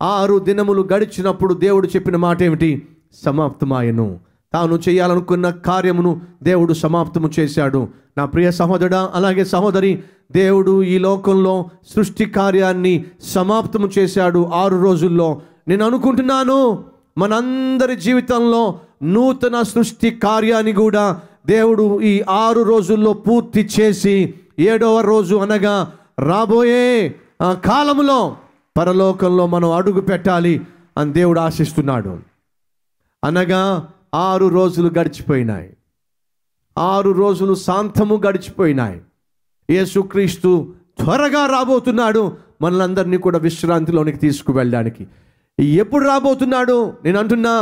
ఆరు దినములు గడిచినప్పుడు దేవుడు చెప్పిన మాట ఏమిటి సమాప్తమాయను తాను చేయాలనుకున్న కార్యమును దేవుడు సమాప్తము చేశాడు నా ప్రియ సహోదరుడా అలాగే సహోదరి దేవుడు ఈ లోకంలో సృష్టి కార్యాన్ని సమాప్తము చేశాడు ఆరు రోజుల్లో నేను అనుకుంటున్నాను మనందరి జీవితంలో నూతన సృష్టి కార్యాన్ని కూడా దేవుడు ఈ ఆరు రోజుల్లో పూర్తి చేసి ఏడవ రోజు అనగా రాబోయే ఆ కాలములో పరలోకంలో మనం అడుగు పెట్టాలి అని దేవుడు ఆశిస్తున్నాడు అనగా ఆరు రోజులు గడిచిపోయినాయి ఆరు రోజులు శాంతము గడిచిపోయినాయి యేసుక్రీస్తు త్వరగా రాబోతున్నాడు మనలందరినీ కూడా విశ్రాంతిలోనికి తీసుకువెళ్ళడానికి ఎప్పుడు రాబోతున్నాడు నేను అంటున్నా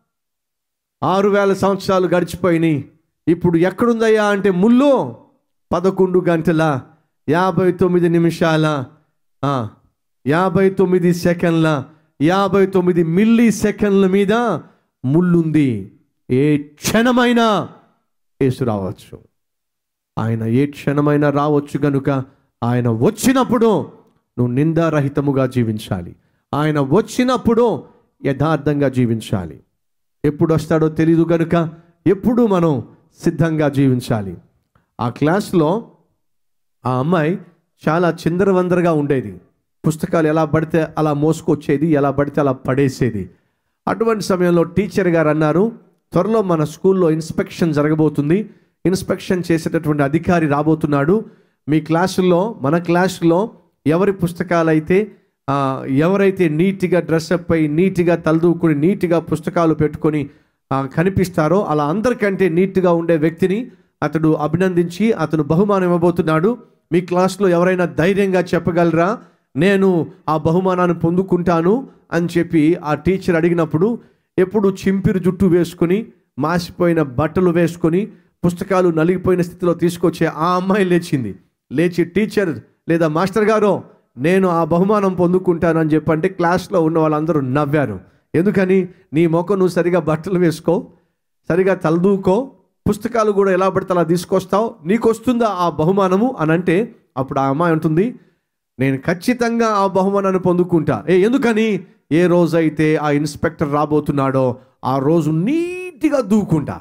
ఆరు వేల సంవత్సరాలు గడిచిపోయినాయి ఇప్పుడు ఎక్కడుందయ్యా అంటే ముల్లో పదకొండు గంటల యాభై తొమ్మిది నిమిషాల ఆ, యాభై తొమ్మిది సెకండ్ల యాభై తొమ్మిది మిల్లీ సెకండ్ల మీద ముళ్ళుంది ఏ క్షణమైనా యేసు రావచ్చు ఆయన ఏ క్షణమైనా రావచ్చు గనుక ఆయన వచ్చినప్పుడు నువ్వు నిందారహితముగా జీవించాలి ఆయన వచ్చినప్పుడు యథార్థంగా జీవించాలి ఎప్పుడు వస్తాడో తెలియదు కనుక ఎప్పుడు మనం సిద్ధంగా జీవించాలి ఆ క్లాస్లో ఆ అమ్మాయి చాలా చిందరవందరగా ఉండేది పుస్తకాలు ఎలా పడితే అలా మోసుకొచ్చేది ఎలా పడితే అలా పడేసేది అటువంటి సమయంలో టీచర్ గారు అన్నారు త్వరలో మన స్కూల్లో ఇన్స్పెక్షన్ జరగబోతుంది ఇన్స్పెక్షన్ చేసేటటువంటి అధికారి రాబోతున్నాడు మీ క్లాసుల్లో మన క్లాసులో ఎవరి పుస్తకాలైతే ఆ, ఎవరైతే నీట్గా డ్రెస్అప్ అయి నీట్గా తలదూకుని నీట్గా పుస్తకాలు పెట్టుకొని ఆ, కనిపిస్తారో అలా అందరికంటే నీట్గా ఉండే వ్యక్తిని అతడు అభినందించి అతను బహుమానం ఇవ్వబోతున్నాడు మీ క్లాస్లో ఎవరైనా ధైర్యంగా చెప్పగలరా నేను ఆ బహుమానాన్ని పొందుకుంటాను అని చెప్పి ఆ టీచర్ అడిగినప్పుడు ఎప్పుడు చింపిరి జుట్టు వేసుకొని మాసిపోయిన బట్టలు వేసుకొని పుస్తకాలు నలిగిపోయిన స్థితిలో తీసుకొచ్చే ఆ అమ్మాయి లేచింది లేచి టీచర్ లేదా మాస్టర్ గారు నేను ఆ బహుమానం పొందుకుంటానని చెప్పంటే క్లాస్లో ఉన్న వాళ్ళందరూ నవ్వారు ఎందుకని నీ మొక్క నువ్వు సరిగా బట్టలు వేసుకో సరిగా తలదూకో పుస్తకాలు కూడా ఎలా పడితే అలా తీసుకొస్తావు నీకు వస్తుందా ఆ బహుమానము అని అంటే అప్పుడు ఆ అమ్మాయి ఉంటుంది నేను ఖచ్చితంగా ఆ బహుమానాన్ని పొందుకుంటా ఏ ఎందుకని ఏ రోజైతే ఆ ఇన్స్పెక్టర్ రాబోతున్నాడో ఆ రోజు నీట్గా దూకుంటా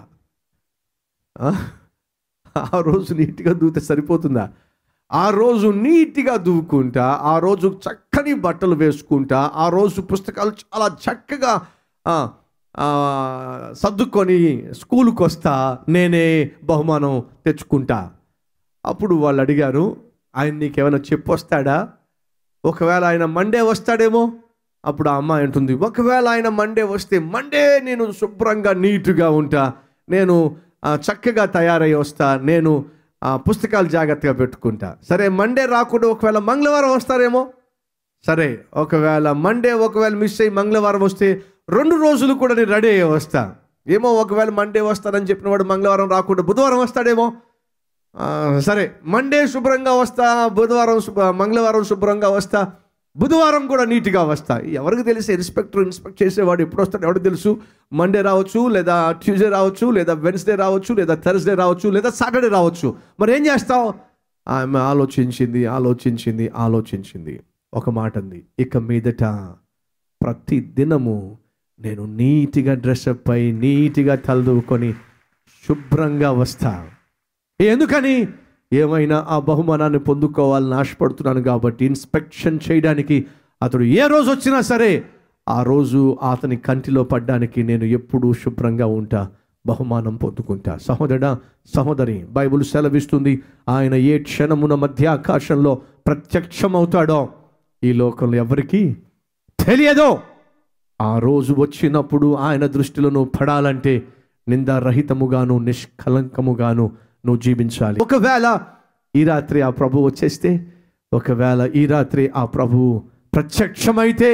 ఆ? ఆ రోజు నీట్గా దూతే సరిపోతుందా ఆ రోజు నీట్గా దూకుంటా ఆ రోజు చక్కని బట్టలు వేసుకుంటా ఆ రోజు పుస్తకాలు చాలా చక్కగా ఆ, ఆ, సర్దుకొని స్కూల్కి వస్తా నేనే బహుమానం తెచ్చుకుంటా అప్పుడు వాళ్ళు అడిగారు ఆయన నీకేమైనా చెప్పొస్తాడా ఒకవేళ ఆయన మండే వస్తాడేమో అప్పుడు ఆ అమ్మాయి అంటుంది ఒకవేళ ఆయన మండే వస్తే మండే నేను శుభ్రంగా నీట్గా ఉంటా నేను ఆ, చక్కగా తయారై వస్తా నేను ఆ, పుస్తకాలు జాగ్రత్తగా పెట్టుకుంటా సరే మండే రాకుండా ఒకవేళ మంగళవారం వస్తారేమో సరే ఒకవేళ మండే ఒకవేళ మిస్ అయ్యి మంగళవారం వస్తే రెండు రోజులు కూడా నేను రెడీ అయ్యి వస్తా ఏమో ఒకవేళ మండే వస్తానని చెప్పిన వాడు మంగళవారం రాకుండా బుధవారం వస్తాడేమో ఆ, సరే మండే శుభ్రంగా వస్తా బుధవారం శుభ్ర మంగళవారం శుభ్రంగా వస్తా బుధవారం కూడా నీట్గా వస్తా ఎవరికి తెలిసి ఇన్స్పెక్టర్ ఇన్స్పెక్ట్ చేసేవాడు ఎప్పుడు వస్తాడు ఎవరికి తెలుసు మండే రావచ్చు లేదా ట్యూస్డే రావచ్చు లేదా వెన్స్డే రావచ్చు లేదా థర్స్డే రావచ్చు లేదా సాటర్డే రావచ్చు మరి ఏం చేస్తావు ఆమె ఆలోచించింది ఆలోచించింది ఆలోచించింది ఒక మాట అంది ఇక మీదట ప్రతి దినము నేను నీట్గా డ్రెస్అప్ అయి నీట్గా తలదూకొని శుభ్రంగా వస్తా ఎందుకని ఏమైనా ఆ బహుమానాన్ని పొందుకోవాలని ఆశపడుతున్నాను కాబట్టి ఇన్స్పెక్షన్ చేయడానికి అతడు ఏ రోజు వచ్చినా సరే ఆ రోజు అతని కంటిలో పడ్డానికి నేను ఎప్పుడూ శుభ్రంగా ఉంటా బహుమానం పొందుకుంటా సహోదరుడా సహోదరి బైబుల్ సెలవిస్తుంది ఆయన ఏ క్షణమున మధ్య ఆకాశంలో ప్రత్యక్షమవుతాడో ఈ లోకంలో ఎవరికి తెలియదో ఆ రోజు వచ్చినప్పుడు ఆయన దృష్టిలో నువ్వు పడాలంటే నిందారహితముగాను నిష్కలంకముగాను నువ్వు జీవించాలి ఒకవేళ ఈ రాత్రి ఆ ప్రభు వచ్చేస్తే ఒకవేళ ఈ రాత్రి ఆ ప్రభువు ప్రత్యక్షమైతే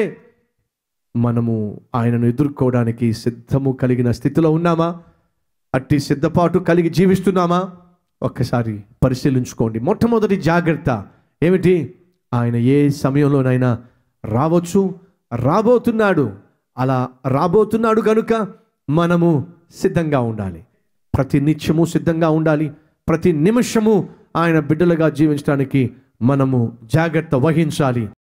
మనము ఆయనను ఎదుర్కోవడానికి సిద్ధము కలిగిన స్థితిలో ఉన్నామా అట్టి సిద్ధపాటు కలిగి జీవిస్తున్నామా ఒక్కసారి పరిశీలించుకోండి మొట్టమొదటి జాగ్రత్త ఏమిటి ఆయన ఏ సమయంలోనైనా రావచ్చు రాబోతున్నాడు అలా రాబోతున్నాడు కనుక మనము సిద్ధంగా ఉండాలి ప్రతి నిత్యము సిద్ధంగా ఉండాలి ప్రతి నిమిషము ఆయన బిడ్డలుగా జీవించడానికి మనము జాగ్రత్త వహించాలి